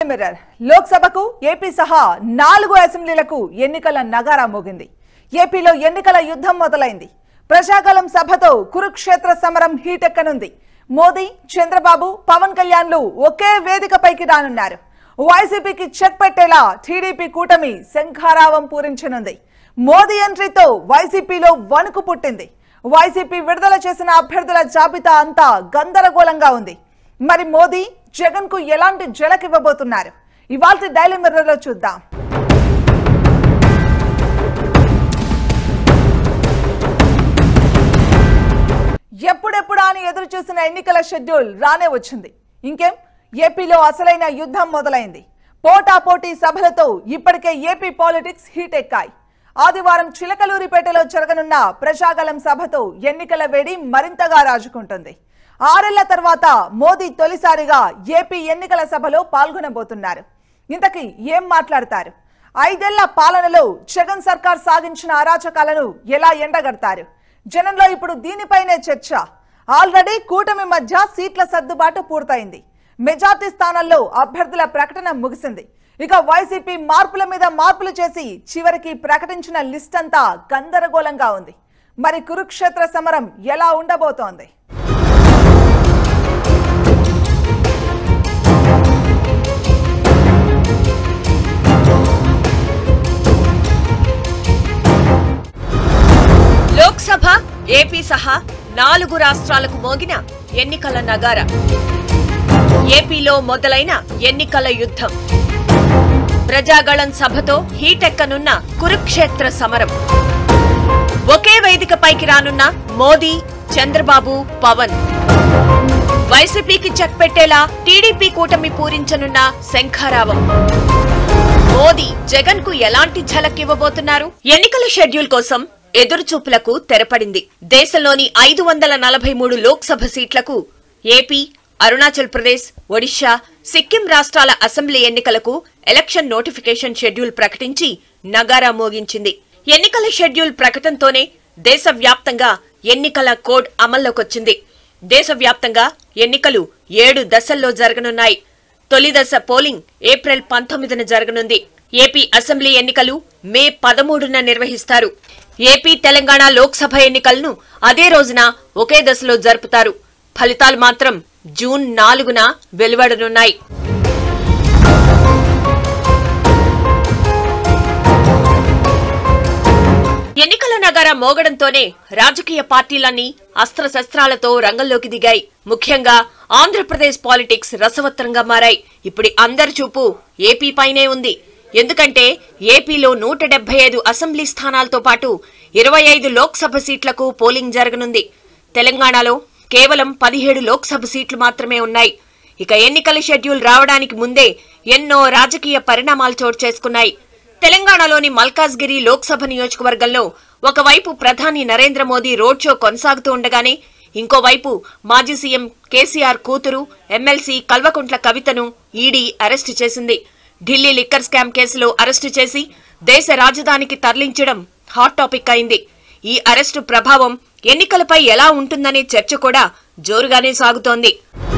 mirror లోక్సభకు AP సహా నాలుగు అసెంబ్లీలకు ఎన్నికల నగారా మోగింది ఏపీలో ఎన్నికల యుద్ధం మొదలైంది ప్రజాగలం సభతో కురుక్షేత్ర సమరం హీటెక్కనుంది మోదీ చంద్రబాబు పవన్ కళ్యాణ్లు ఒకే వేదికపైకి రానున్నారు వైసీపీకి చెక్ పెట్టేలా టీడీపీ కూటమి శంఖారావం పూరించనుంది మోదీ ఎంట్రీతో వైసీపీలో వణుకు పుట్టింది వైసీపీ విడుదల చేసిన అభ్యర్థుల జాబితా అంతా గందరగోళంగా ఉంది మరి మోదీ జగన్ కు ఎలాంటి జలకివ్వబోతున్నారు ఇవాళ డైలీ మిర్రర్ లో చూద్దాం ఎప్పుడెప్పుడా అని ఎదురు చూసిన ఎన్నికల షెడ్యూల్ రానే వచ్చింది ఇంకేం ఏపీలో అసలైన యుద్ధం మొదలైంది పోటాపోటీ సభలతో ఇప్పటికే ఏపీ పాలిటిక్స్ హీట్ ఎక్కాయి ఆదివారం చిలకలూరిపేటలో జరగనున్న ప్రజాగలం సభతో ఎన్నికల వేడి మరింతగా రాజుకుంటుంది ఆరేళ్ల తర్వాత మోదీ తొలిసారిగా ఏపీ ఎన్నికల సభలో పాల్గొనబోతున్నారు ఇంతకీ ఏం మాట్లాడతారు ఐదేళ్ల పాలనలో జగన్ సర్కార్ సాగించిన అరాచకాలను ఎలా ఎండగడతారు జనంలో ఇప్పుడు దీనిపైనే చర్చ ఆల్రెడీ కూటమి మధ్య సీట్ల సర్దుబాటు పూర్తయింది మెజార్టీ స్థానాల్లో అభ్యర్థుల ప్రకటన ముగిసింది ఇక వైసీపీ మార్పుల మీద మార్పులు చేసి చివరికి ప్రకటించిన లిస్ట్ అంతా గందరగోళంగా ఉంది మరి కురుక్షేత్ర సమరం ఎలా ఉండబోతోంది లోక్సభ ఏపీ సహా నాలుగు రాష్ట్రాలకు మోగిన ఎన్నికల నగార ఏపీలో మొదలైన ఎన్నికల యుద్ధం ప్రజాగళం సభతో హీటెక్కనున్న కురుక్షేత్ర సమరం ఒకే వేదికపైకి రానున్న మోదీ చంద్రబాబు పవన్ వైసీపీకి చెక్ పెట్టేలా టీడీపీ కూటమి పూరించనున్న శంఖారావం మోదీ జగన్ కు ఎలాంటి ఝలక్ ఇవ్వబోతున్నారు ఎన్నికల షెడ్యూల్ కోసం ఎదురుచూపులకు తెరపడింది దేశంలోని ఐదు వందల నలభై మూడు లోక్సభ సీట్లకు ఏపీ అరుణాచల్ ప్రదేశ్ ఒడిశా సిక్కిం రాష్ట్రాల అసెంబ్లీ ఎన్నికలకు ఎలక్షన్ నోటిఫికేషన్ షెడ్యూల్ ప్రకటించి నగారా మోగించింది ఎన్నికల షెడ్యూల్ ప్రకటనతోనే దేశవ్యాప్తంగా ఎన్నికల కోడ్ అమల్లోకొచ్చింది దేశవ్యాప్తంగా ఎన్నికలు ఏడు దశల్లో జరగనున్నాయి తొలి దశ పోలింగ్ ఏప్రిల్ పంతొమ్మిదిన జరగనుంది ఏపీ అసెంబ్లీ ఎన్నికలు మే పదమూడున నిర్వహిస్తారు ఏపీ తెలంగాణ లోక్సభ ఎన్నికలను అదే రోజున ఒకే దశలో జరుపుతారు ఫలితాలు మాత్రం జూన్ నాలుగున వెలువడనున్నాయి ఎన్నికల నగార మోగడంతోనే రాజకీయ పార్టీలన్నీ అస్త్రశస్త్రాలతో రంగంలోకి దిగాయి ముఖ్యంగా ఆంధ్రప్రదేశ్ పాలిటిక్స్ రసవత్తరంగా మారాయి ఇప్పుడు అందరి చూపు ఏపీ పైనే ఉంది ఎందుకంటే ఏపీలో నూట డెబ్బై ఐదు అసెంబ్లీ స్థానాలతో పాటు ఇరవై ఐదు లోక్సభ సీట్లకు పోలింగ్ జరగనుంది తెలంగాణలో కేవలం పదిహేడు లోక్సభ సీట్లు మాత్రమే ఉన్నాయి ఇక ఎన్నికల షెడ్యూల్ రావడానికి ముందే ఎన్నో రాజకీయ పరిణామాలు చోటు చేసుకున్నాయి తెలంగాణలోని మల్కాజ్గిరి లోక్సభ నియోజకవర్గంలో ఒకవైపు ప్రధాని నరేంద్ర మోదీ రోడ్ షో కొనసాగుతూ ఉండగానే ఇంకోవైపు మాజీ సీఎం కేసీఆర్ కూతురు ఎమ్మెల్సీ కల్వకుంట్ల కవితను ఈడీ అరెస్టు చేసింది ఢిల్లీ లిక్కర్ స్కామ్ కేసులో అరెస్టు చేసి దేశ రాజధానికి తరలించడం హాట్ టాపిక్ అయింది ఈ అరెస్టు ప్రభావం ఎన్నికలపై ఎలా ఉంటుందనే చర్చ కూడా జోరుగానే సాగుతోంది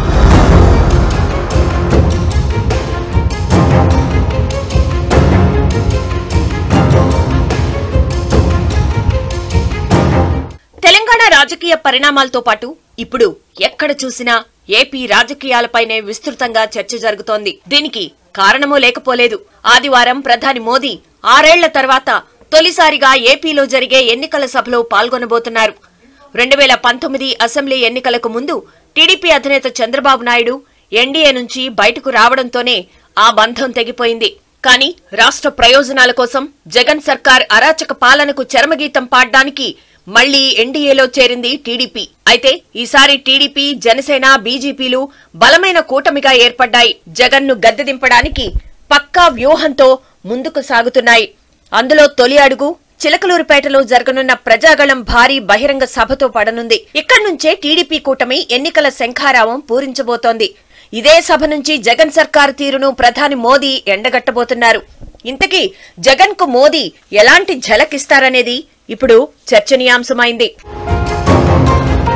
తెలంగాణ రాజకీయ పరిణామాలతో పాటు ఇప్పుడు ఎక్కడ చూసినా ఏపీ రాజకీయాలపైనే విస్తృతంగా చర్చ జరుగుతోంది దీనికి కారణమూ లేకపోలేదు ఆదివారం ప్రధాని మోదీ ఆరేళ్ల తర్వాత తొలిసారిగా ఏపీలో జరిగే ఎన్నికల సభలో పాల్గొనబోతున్నారు రెండు వేల పంతొమ్మిది అసెంబ్లీ ఎన్నికలకు ముందు టీడీపీ అధినేత చంద్రబాబు నాయుడు ఎన్డీఏ నుంచి బయటకు రావడంతోనే ఆ బంధం తెగిపోయింది కానీ రాష్ట్ర ప్రయోజనాల కోసం జగన్ సర్కార్ అరాచక పాలనకు చరమగీతం పాడ్డానికి మళ్లీ ఎన్డీఏలో చేరింది టీడీపీ అయితే ఈసారి టీడీపీ జనసేన బీజేపీలు బలమైన కూటమిగా ఏర్పడ్డాయి జగన్ను గద్దెదింపడానికి పక్కా వ్యూహంతో ముందుకు సాగుతున్నాయి అందులో తొలి అడుగు చిలకలూరుపేటలో జరగనున్న ప్రజాగళం భారీ బహిరంగ సభతో పడనుంది ఇక్కడి నుంచే టీడీపీ కూటమి ఎన్నికల శంఖారావం పూరించబోతోంది ఇదే సభ నుంచి జగన్ సర్కారు తీరును ప్రధాని మోదీ ఎండగట్టబోతున్నారు ఇంతకీ జగన్ కు మోదీ ఎలాంటి ఝలకిస్తారనేది ఇప్పుడు చర్చనీయాంశమైంది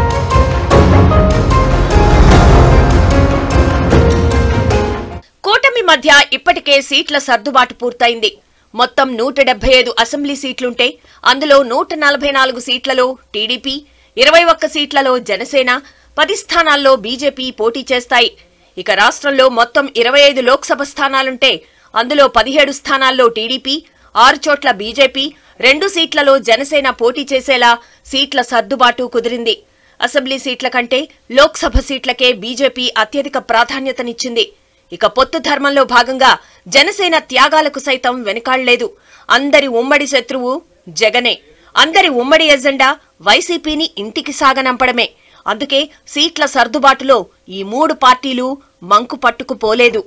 కూటమి కూటమి మధ్య ఇప్పటికే సీట్ల సర్దుబాటు పూర్తయింది మొత్తం నూట డెబ్బై ఐదు అసెంబ్లీ సీట్లుంటే అందులో నూట నలభై నాలుగు సీట్లలో టీడీపీ ఇరవై ఒక్క సీట్లలో జనసేన పది స్థానాల్లో బీజేపీ పోటీ చేస్తాయి ఇక రాష్ట్రంలో మొత్తం ఇరవై ఐదు లోక్సభ స్థానాలుంటే అందులో పదిహేడు స్థానాల్లో టీడీపీ ఆరు చోట్ల బీజేపీ రెండు సీట్లలో జనసేన పోటీ చేసేలా సీట్ల సర్దుబాటు కుదిరింది అసెంబ్లీ సీట్ల కంటే లోక్సభ సీట్లకే బీజేపీ అత్యధిక ప్రాధాన్యతనిచ్చింది ఇక పొత్తు ధర్మంలో భాగంగా జనసేన త్యాగాలకు సైతం వెనుకాడలేదు అందరి ఉమ్మడి శత్రువు జగనే అందరి ఉమ్మడి ఎజెండా వైసీపీని ఇంటికి సాగనంపడమే అందుకే సీట్ల సర్దుబాటులో ఈ మూడు పార్టీలు మంకు పట్టుకుపోలేదు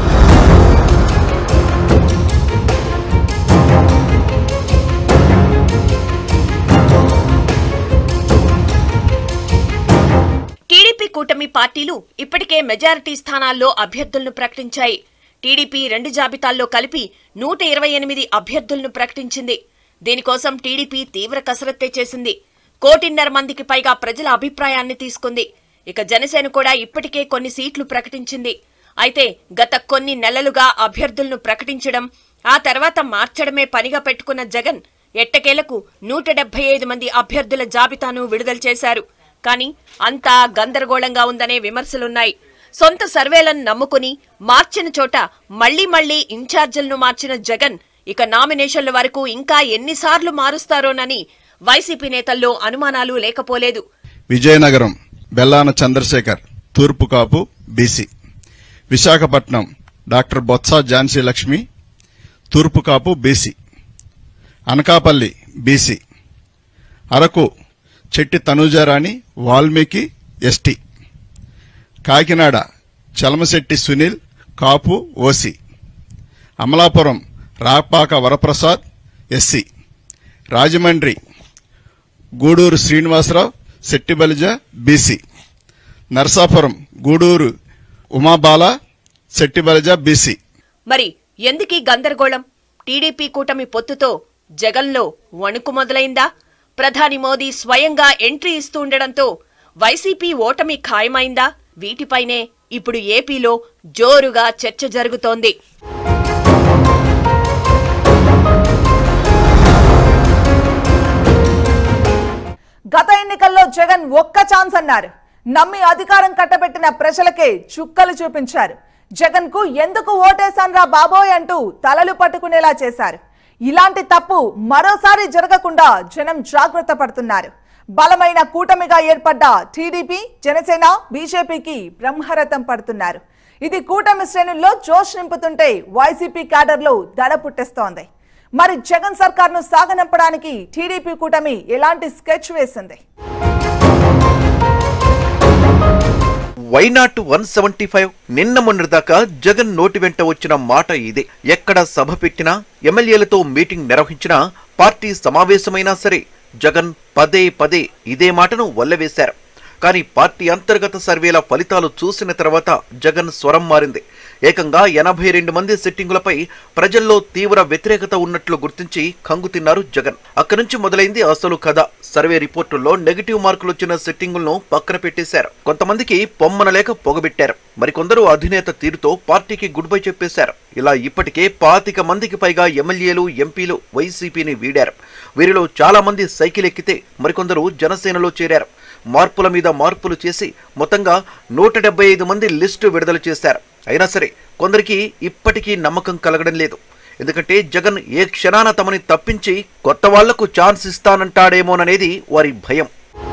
టీడీపీ కూటమి పార్టీలు ఇప్పటికే మెజారిటీ స్థానాల్లో అభ్యర్థులను ప్రకటించాయి టీడీపీ రెండు జాబితాల్లో కలిపి నూట ఇరవై ఎనిమిది అభ్యర్థులను ప్రకటించింది దీనికోసం టీడీపీ తీవ్ర కసరత్తే చేసింది కోటిన్నర మందికి పైగా ప్రజల అభిప్రాయాన్ని తీసుకుంది ఇక జనసేన కూడా ఇప్పటికే కొన్ని సీట్లు ప్రకటించింది అయితే గత కొన్ని నెలలుగా అభ్యర్థులను ప్రకటించడం ఆ తర్వాత మార్చడమే పనిగా పెట్టుకున్న జగన్ ఎట్టకేలకు నూట డెబ్బై ఐదు మంది అభ్యర్థుల జాబితాను విడుదల చేశారు కానీ అంతా గందరగోళంగా ఉందనే విమర్శలున్నాయి సొంత సర్వేలను నమ్ముకుని మార్చిన చోట మళ్లీ మళ్లీ ఇన్ఛార్జీలను మార్చిన జగన్ ఇక నామినేషన్ల వరకు ఇంకా ఎన్నిసార్లు మారుస్తారోనని వైసీపీ నేతల్లో అనుమానాలు లేకపోలేదు విజయనగరం బెల్లాన చంద్రశేఖర్ తూర్పు కాపు బీసీ విశాఖపట్నం డాక్టర్ బొత్స ఝాన్సీ లక్ష్మి తూర్పు Kapu BC Anakapalli BC Araku Chetti Tanuja Rani Valmiki ST Kakinada Chalamasetti Sunil Kapu OC Amalapuram Rapaka Varaprasad SC Rajahmundry Guduru Srinivasa Rao Settibalija BC Narasapuram Guduru Umabala Settibalija BC మరి ఎందుకీ గందరగోళం టీడీపీ కూటమి పొత్తుతో జగన్లో వణుకు మొదలైందా ప్రధాని మోదీ స్వయంగా ఎంట్రీ ఇస్తూ ఉండడంతో వైసీపీ ఓటమి ఖాయమైందా వీటిపైనే ఇప్పుడు ఏపీలో జోరుగా చర్చ జరుగుతోంది గత ఎన్నికల్లో జగన్ ఒక్క ఛాన్స్ అన్నారు నమ్మి అధికారం కట్టబెట్టిన ప్రజలకే చుక్కలు చూపించారు జగన్ కు ఎందుకు ఓటేశాన్రా బాబోయ్ అంటూ తలలు పట్టుకునేలా చేశారు ఇలాంటి తప్పు మరోసారి జరగకుండా జనం జాగ్రత్త పడుతున్నారు బలమైన కూటమిగా ఏర్పడ్డ టీడీపీ జనసేన బీజేపీకి బ్రహ్మరథం పడుతున్నారు ఇది కూటమి శ్రేణుల్లో జోష్ నింపుతుంటే వైసీపీ క్యాడర్లో దడ పుట్టిస్తోంది మరి జగన్ సర్కార్ను సాగనంపడానికి టీడీపీ కూటమి ఎలాంటి స్కెచ్ వేసింది వైనాట్ వన్ సెవెంటీ ఫైవ్ నిన్న మొన్నటిదాకా జగన్ నోటి వెంట వచ్చిన మాట ఇదే ఎక్కడ సభ పెట్టినా ఎమ్మెల్యేలతో మీటింగ్ నిర్వహించినా పార్టీ సమావేశమైనా సరే జగన్ పదే పదే ఇదే మాటను వల్లవేశారు కానీ పార్టీ అంతర్గత సర్వేల ఫలితాలు చూసిన తర్వాత జగన్ స్వరం మారింది ఏకంగా ఎనభై రెండు మంది సిట్టింగులపై ప్రజల్లో తీవ్ర వ్యతిరేకత ఉన్నట్లు గుర్తించి కంగు తిన్నారు జగన్ అక్కడి నుంచి మొదలైంది అసలు కథ సర్వే రిపోర్టుల్లో నెగిటివ్ మార్కులు వచ్చిన సిట్టింగులను పక్కన పెట్టేశారు కొంతమందికి పొమ్మనలేక పొగబెట్టారు మరికొందరు అధినేత తీరుతో పార్టీకి గుడ్ బై చెప్పేశారు ఇలా ఇప్పటికే పాతిక మందికి పైగా ఎమ్మెల్యేలు ఎంపీలు వైసీపీని వీడారు వీరిలో చాలా మంది సైకిల్ ఎక్కితే మరికొందరు జనసేనలో చేరారు మార్పుల మీద మార్పులు చేసి మొత్తంగా నూట డెబ్బై ఐదు మంది లిస్టు విడుదల చేశారు అయినా సరే కొందరికి ఇప్పటికీ నమ్మకం కలగడం లేదు ఎందుకంటే జగన్ ఏ క్షణాన తమని తప్పించి కొత్త వాళ్లకు ఛాన్స్ ఇస్తానంటాడేమోననేది వారి భయం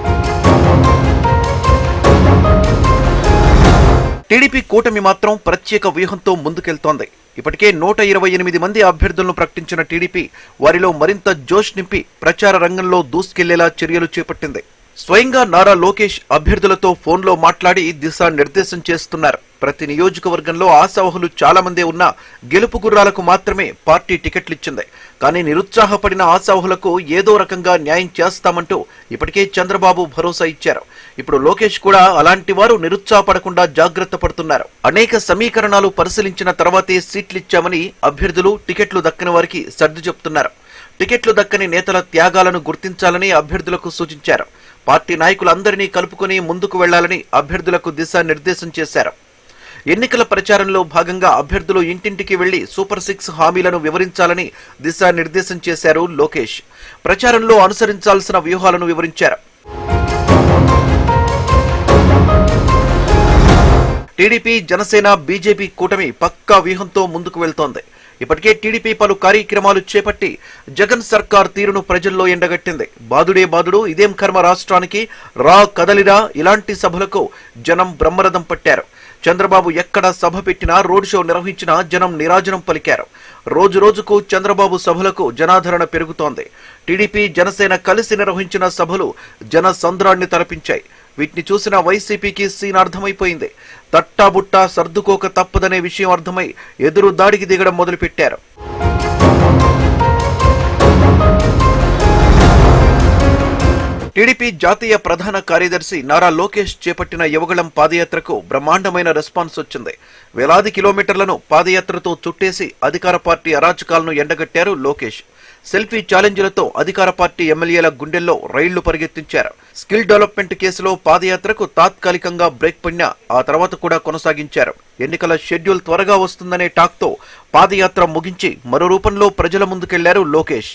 టీడీపీ కూటమి మాత్రం ప్రత్యేక వ్యూహంతో ముందుకెళ్తోంది ఇప్పటికే నూట ఇరవై ఎనిమిది మంది అభ్యర్థులను ప్రకటించిన టీడీపీ వారిలో మరింత జోష్ నింపి ప్రచార రంగంలో దూసుకెళ్లేలా చర్యలు చేపట్టింది స్వయంగా నారా లోకేష్ అభ్యర్థులతో ఫోన్లో మాట్లాడి దిశా నిర్దేశం చేస్తున్నారు ప్రతి నియోజకవర్గంలో ఆశావహులు చాలా మందే ఉన్నా గెలుపు గుర్రాలకు మాత్రమే పార్టీ టికెట్లిచ్చింది కానీ నిరుత్సాహపడిన ఆశావహులకు ఏదో రకంగా న్యాయం చేస్తామంటూ ఇప్పటికే చంద్రబాబు భరోసా ఇచ్చారు ఇప్పుడు లోకేష్ కూడా అలాంటి వారు నిరుత్సాహపడకుండా జాగ్రత్త పడుతున్నారు అనేక సమీకరణాలు పరిశీలించిన తర్వాతే సీట్లిచ్చామని అభ్యర్థులు టికెట్లు దక్కని వారికి సర్ది చెప్తున్నారు టికెట్లు దక్కని నేతల త్యాగాలను గుర్తించాలని అభ్యర్థులకు సూచించారు పార్టీ నాయకులందరినీ కలుపుకొని ముందుకు వెళ్లాలని అభ్యర్థులకు దిశానిర్దేశం చేశారు ఎన్నికల ప్రచారంలో భాగంగా అభ్యర్థులు ఇంటింటికి వెళ్లి సూపర్ సిక్స్ హామీలను వివరించాలని దిశానిర్దేశం చేశారు లోకేష్ ప్రచారంలో అనుసరించాల్సిన వ్యూహాలను వివరించారు టీడీపీ జనసేన బీజేపీ కూటమి పక్కా వ్యూహంతో ముందుకు వెళ్తోంది ఇప్పటికే టీడీపీ పలు కార్యక్రమాలు చేపట్టి జగన్ సర్కార్ తీరును ప్రజల్లో ఎండగట్టింది బాదుడే బాదుడు ఇదేం కర్మ రాష్ట్రానికి రా కదలిరా ఇలాంటి సభలకు జనం బ్రహ్మరథం పట్టారు చంద్రబాబు ఎక్కడ సభ పెట్టినా రోడ్ షో నిర్వహించినా జనం నిరాజనం పలికారు రోజు రోజుకు చంద్రబాబు సభలకు జనాదరణ పెరుగుతోంది టీడీపీ జనసేన కలిసి నిర్వహించిన సభలు జన సంద్రాన్ని తలపించాయి వీటిని చూసిన వైసీపీకి సీన్ అర్థమైపోయింది తట్టాబుట్టా సర్దుకోక తప్పదనే విషయం అర్థమై ఎదురు దాడికి దిగడం మొదలుపెట్టారు టీడీపీ జాతీయ ప్రధాన కార్యదర్శి నారా లోకేష్ చేపట్టిన యువగళం పాదయాత్రకు బ్రహ్మాండమైన రెస్పాన్స్ వచ్చింది వేలాది కిలోమీటర్లను పాదయాత్రతో చుట్టేసి అధికార పార్టీ అరాచకాలను ఎండగట్టారు లోకేష్ సెల్ఫీ ఛాలెంజ్లతో అధికార పార్టీ ఎమ్మెల్యేల గుండెల్లో రైళ్లు పరిగెత్తించారు స్కిల్ డెవలప్మెంట్ కేసులో పాదయాత్రకు తాత్కాలికంగా బ్రేక్ పడినా ఆ తర్వాత కూడా కొనసాగించారు ఎన్నికల షెడ్యూల్ త్వరగా వస్తుందనే టాక్తో పాదయాత్ర ముగించి మరో రూపంలో ప్రజల ముందుకెళ్లారు లోకేష్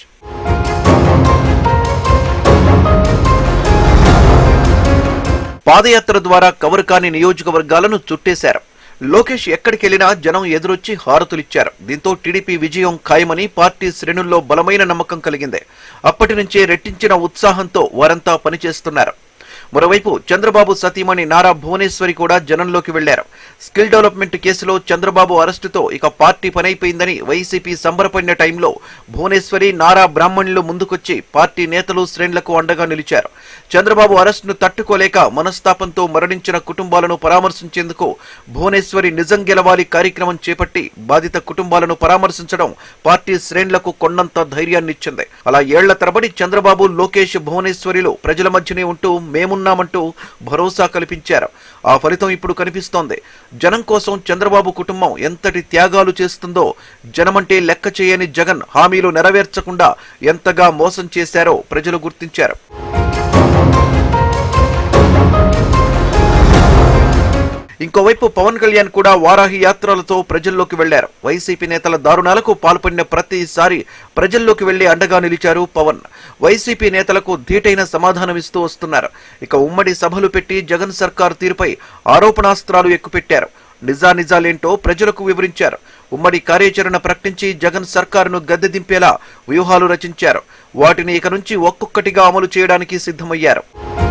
పాదయాత్ర ద్వారా కవర్ కాని నియోజకవర్గాలను చుట్టేశారు లోకేష్ ఎక్కడికెళ్లినా జనం ఎదురొచ్చి హారతులిచ్చారు దీంతో టీడీపీ విజయం ఖాయమని పార్టీ శ్రేణుల్లో బలమైన నమ్మకం కలిగింది అప్పటి నుంచే రెట్టించిన ఉత్సాహంతో వారంతా పనిచేస్తున్నారు మరోవైపు చంద్రబాబు సతీమణి నారా భువనేశ్వరి కూడా జనంలోకి వెళ్లారు స్కిల్ డెవలప్మెంట్ కేసులో చంద్రబాబు అరెస్టుతో ఇక పార్టీ పనైపోయిందని వైసీపీ సంబరపడిన టైంలో భువనేశ్వరి నారా బ్రాహ్మణులు ముందుకొచ్చి పార్టీ నేతలు శ్రేణులకు అండగా నిలిచారు చంద్రబాబు అరెస్టును తట్టుకోలేక మనస్తాపంతో మరణించిన కుటుంబాలను పరామర్శించేందుకు భువనేశ్వరి నిజం గెలవాలి కార్యక్రమం చేపట్టి బాధిత కుటుంబాలను పరామర్శించడం పార్టీ శ్రేణులకు కొన్నంత ధైర్యాన్నిచ్చింది అలా ఏళ్ల తరబడి చంద్రబాబు లోకేష్ భువనేశ్వరిలు ప్రజల మధ్యనే ఉంటూ మేమున్నామంటూ భరోసా కల్పించారు ఆ ఫలితం ఇప్పుడు కనిపిస్తోంది జనం కోసం చంద్రబాబు కుటుంబం ఎంతటి త్యాగాలు చేస్తుందో జనమంటే లెక్క చేయని జగన్ హామీలు నెరవేర్చకుండా ఎంతగా మోసం చేశారో ప్రజలు గుర్తించారు ఇంకోవైపు పవన్ కళ్యాణ్ కూడా వారాహి యాత్రలతో ప్రజల్లోకి వెళ్లారు వైసీపీ నేతల దారుణాలకు పాల్పడిన ప్రతిసారి ప్రజల్లోకి వెళ్లి అండగా నిలిచారు పవన్ వైసీపీ నేతలకు ధీటైన సమాధానమిస్తూ వస్తున్నారు ఇక ఉమ్మడి సభలు పెట్టి జగన్ సర్కార్ తీరుపై ఆరోపణాస్త్రాలు ఎక్కుపెట్టారు నిజానిజాలేంటో ప్రజలకు వివరించారు ఉమ్మడి కార్యాచరణ ప్రకటించి జగన్ సర్కారును గద్దె దింపేలా వ్యూహాలు రచించారు వాటిని ఇక నుంచి ఒక్కొక్కటిగా అమలు చేయడానికి సిద్ధమయ్యారు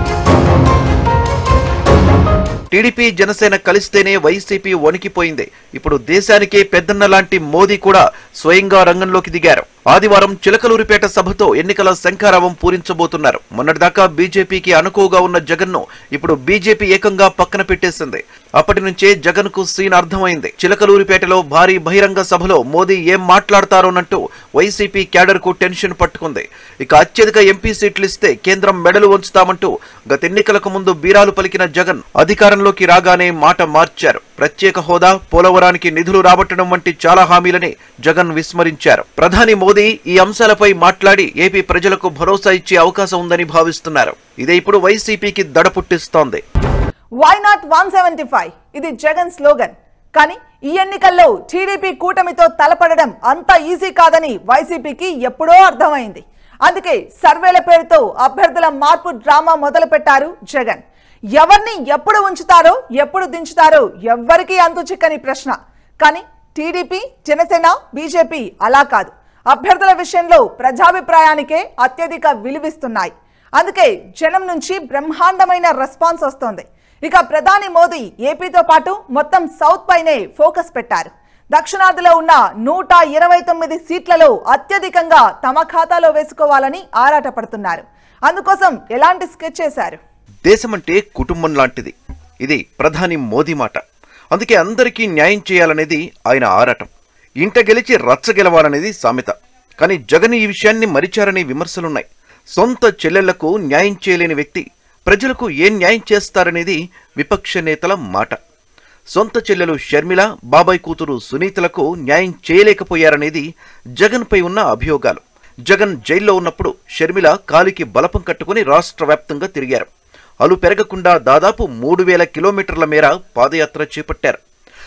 టీడీపీ జనసేన కలిస్తేనే వైసీపీ వణికిపోయింది ఇప్పుడు దేశానికే పెద్దన్న లాంటి మోదీ కూడా స్వయంగా రంగంలోకి దిగారు ఆదివారం చిలకలూరిపేట సభతో ఎన్నికల శంఖారావం పూరించబోతున్నారు మొన్నటిదాకా బీజేపీకి అనుకువగా ఉన్న జగన్ ను ఇప్పుడు బీజేపీ ఏకంగా పక్కన పెట్టేసింది అప్పటి నుంచే జగన్ కు సీన్ అర్థమైంది చిలకలూరిపేటలో భారీ బహిరంగ సభలో మోదీ ఏం మాట్లాడతారోనంటూ వైసీపీ క్యాడర్ కు టెన్షన్ పట్టుకుంది ఇక అత్యధిక ఎంపీ సీట్లు ఇస్తే కేంద్రం మెడలు వంచుతామంటూ గత ఎన్నికలకు ముందు బీరాలు పలికిన జగన్ అధికారంలోకి రాగానే మాట మార్చారు ప్రత్యేక హోదా పోలవరానికి నిధులు రాబట్టడం వంటి చాలా హామీలని జగన్ విస్మరించారు ప్రధాని మోదీ ఈ అంశాలపై మాట్లాడి ఏపీ ప్రజలకు భరోసా ఇచ్చే అవకాశం ఉందని భావిస్తున్నారు ఇదే ఇప్పుడు వైసీపీకి దడ పుట్టిస్తోంది why not one seventy five ఇది జగన్ స్లోగన్ కానీ ఈ ఎన్నికల్లో టీడీపీ కూటమితో తలపడడం అంత ఈజీ కాదని వైసీపీకి ఎప్పుడో అర్థమైంది అందుకే సర్వేల పేరుతో అభ్యర్థుల మార్పు డ్రామా మొదలు పెట్టారు జగన్ ఎవరిని ఎప్పుడు ఉంచుతారో ఎప్పుడు దించుతారో ఎవ్వరికీ అంతు చిక్కని ప్రశ్న కానీ టీడీపీ జనసేన బీజేపీ అలా కాదు అభ్యర్థుల విషయంలో ప్రజాభిప్రాయానికే అత్యధిక విలువిస్తున్నాయి అందుకే జనం నుంచి బ్రహ్మాండమైన రెస్పాన్స్ వస్తోంది ఇక ప్రధాని మోదీ ఏపీతో పాటు మొత్తం సౌత్ పైనే ఫోకస్ పెట్టారు దక్షిణాదిలో ఉన్న నూట ఇరవై తొమ్మిది సీట్లలో అత్యధికంగా తమ ఖాతాలో వేసుకోవాలని ఆరాటపడుతున్నారు అందుకోసం ఎలాంటి స్కెచ్ చేశారు దేశమంటే కుటుంబం లాంటిది ఇది ప్రధాని మోదీ మాట అందుకే అందరికీ న్యాయం చేయాలనేది ఆయన ఆరాటం ఇంట గెలిచి రచ్చ గెలవాలనేది సామెత కానీ జగన్ ఈ విషయాన్ని మరిచారనే విమర్శలున్నాయి సొంత చెల్లెళ్లకు న్యాయం చేయలేని వ్యక్తి ప్రజలకు ఏం న్యాయం చేస్తారనేది విపక్ష నేతల మాట సొంత చెల్లెలు షర్మిల బాబాయ్ కూతురు సునీతలకు న్యాయం చేయలేకపోయారనేది జగన్పై ఉన్న అభియోగాలు జగన్ జైల్లో ఉన్నప్పుడు షర్మిల కాలికి బలపం కట్టుకుని రాష్ట్ర వ్యాప్తంగా తిరిగారు అలు పెరగకుండా దాదాపు మూడు వేల కిలోమీటర్ల మేర పాదయాత్ర చేపట్టారు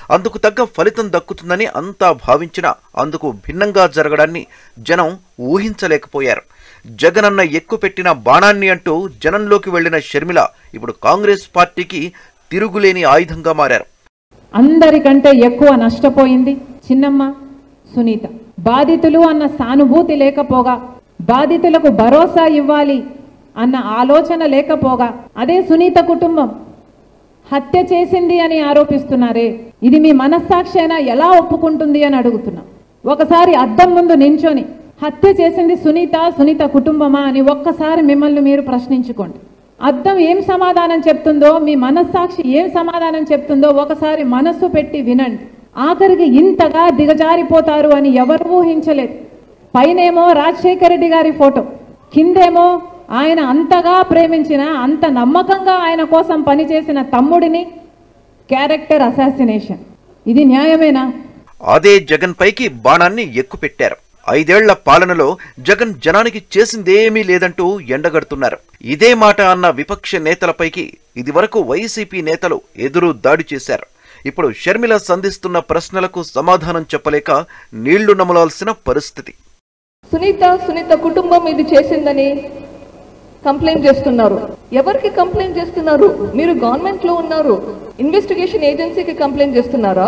అందుకు తగ్గ ఫలితం దక్కుతుందని అంతా భావించినా అందుకు భిన్నంగా జరగడాన్ని జనం ఊహించలేకపోయారు జగనన్న ఎక్కుపెట్టిన బాణాన్ని అంటూ జనంలోకి వెళ్లిన షర్మిల ఇప్పుడు కాంగ్రెస్ పార్టీకి తిరుగులేని ఆయుధంగా మారారు అందరికంటే ఎక్కువ నష్టపోయింది చిన్నమ్మ సునీత బాధితులు అన్న సానుభూతి లేకపోగా బాధితులకు భరోసా ఇవ్వాలి అన్న ఆలోచన లేకపోగా అదే సునీత కుటుంబం హత్య చేసింది అని ఆరోపిస్తున్నారే ఇది మీ మనస్సాక్షేనా ఎలా ఒప్పుకుంటుంది అని అడుగుతున్నా ఒకసారి అద్దం ముందు నించొని హత్య చేసింది సునీత సునీత కుటుంబమా అని ఒక్కసారి మిమ్మల్ని మీరు ప్రశ్నించుకోండి అద్దం ఏం సమాధానం చెప్తుందో మీ మనస్సాక్షి ఏం సమాధానం చెప్తుందో ఒకసారి మనస్సు పెట్టి వినండి ఆఖరికి ఇంతగా దిగజారిపోతారు అని ఎవరు ఊహించలేదు పైనేమో రాజశేఖర రెడ్డి గారి ఫోటో కిందేమో ఆయన అంతగా ప్రేమించిన అంత నమ్మకంగా ఆయన కోసం పనిచేసిన తమ్ముడిని క్యారెక్టర్ అసాసినేషన్ ఇది న్యాయమేనా అదే జగన్ పైకి బాణాన్ని ఎక్కుపెట్టారు ఐదేళ్ల పాలనలో జగన్ జనానికి చేసిందేమీ లేదంటూ ఎండగడుతున్నారు ఇదే మాట అన్న విపక్ష నేతలపైకి ఇదివరకు వైసీపీ నేతలు ఎదురు దాడి చేశారు ఇప్పుడు షర్మిల సంధిస్తున్న ప్రశ్నలకు సమాధానం చెప్పలేక నీళ్లు నమలాల్సిన పరిస్థితి సునీత సునీత కుటుంబం ఇది చేసిందని కంప్లైంట్ చేస్తున్నారు ఎవరికి కంప్లైంట్ చేస్తున్నారు మీరు గవర్నమెంట్ లో ఉన్నారు ఇన్వెస్టిగేషన్ ఏజెన్సీకి కంప్లైంట్ చేస్తున్నారా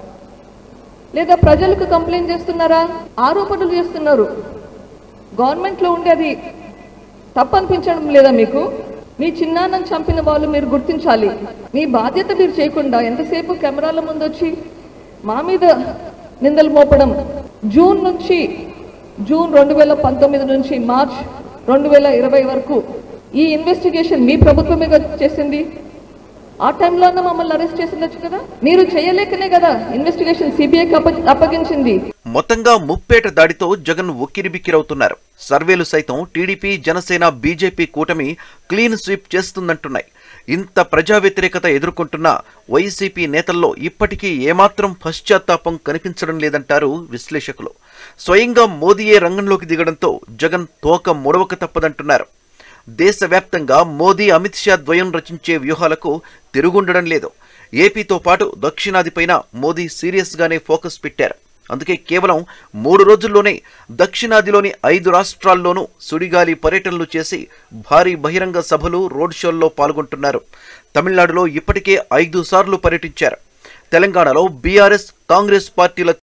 లేదా ప్రజలకు కంప్లైంట్ చేస్తున్నారా ఆరోపణలు చేస్తున్నారు గవర్నమెంట్ లో ఉండి అది తప్పు అనిపించడం లేదా మీకు మీ చిన్నాన్నను చంపిన వాళ్ళు మీరు గుర్తించాలి మీ బాధ్యత మీరు చేయకుండా ఎంతసేపు కెమెరాల ముందు వచ్చి మా మీద నిందలు మోపడం జూన్ నుంచి జూన్ రెండు వేల పంతొమ్మిది నుంచి మార్చ్ రెండు వేల ఇరవై వరకు ఈ ఇన్వెస్టిగేషన్ మీ ప్రభుత్వమే కదా చేసింది ఆ టైంలో మమ్మల్ని అరెస్ట్ చేసిండొచ్చు కదా మీరు చేయలేకనే కదా ఇన్వెస్టిగేషన్ సిబిఐకి అప్ప అప్పగించింది మొత్తంగా ముప్పేట దాడితో జగన్ ఉక్కిరిబిక్కిరవుతున్నారు సర్వేలు సైతం టీడీపీ జనసేన బీజేపీ కూటమి క్లీన్ స్వీప్ చేస్తుందంటున్నాయి ఇంత ప్రజా వ్యతిరేకత ఎదుర్కొంటున్న వైసీపీ నేతల్లో ఇప్పటికీ ఏమాత్రం పశ్చాత్తాపం కనిపించడం లేదంటారు విశ్లేషకులు స్వయంగా మోదీయే రంగంలోకి దిగడంతో జగన్ తోక ముడవక తప్పదంటున్నారు దేశవ్యాప్తంగా మోదీ అమిత్ షా ద్వయం రచించే వ్యూహాలకు తిరుగుండడం లేదు ఏపీతో పాటు దక్షిణాదిపైన మోదీ సీరియస్ గానే ఫోకస్ పెట్టారు అందుకే కేవలం మూడు రోజుల్లోనే దక్షిణాదిలోని ఐదు రాష్ట్రాల్లోనూ సుడిగాలి పర్యటనలు చేసి భారీ బహిరంగ సభలు రోడ్ షోల్లో పాల్గొంటున్నారు తమిళనాడులో ఇప్పటికే ఐదు సార్లు పర్యటించారు తెలంగాణలో బీఆర్ఎస్ కాంగ్రెస్ పార్టీల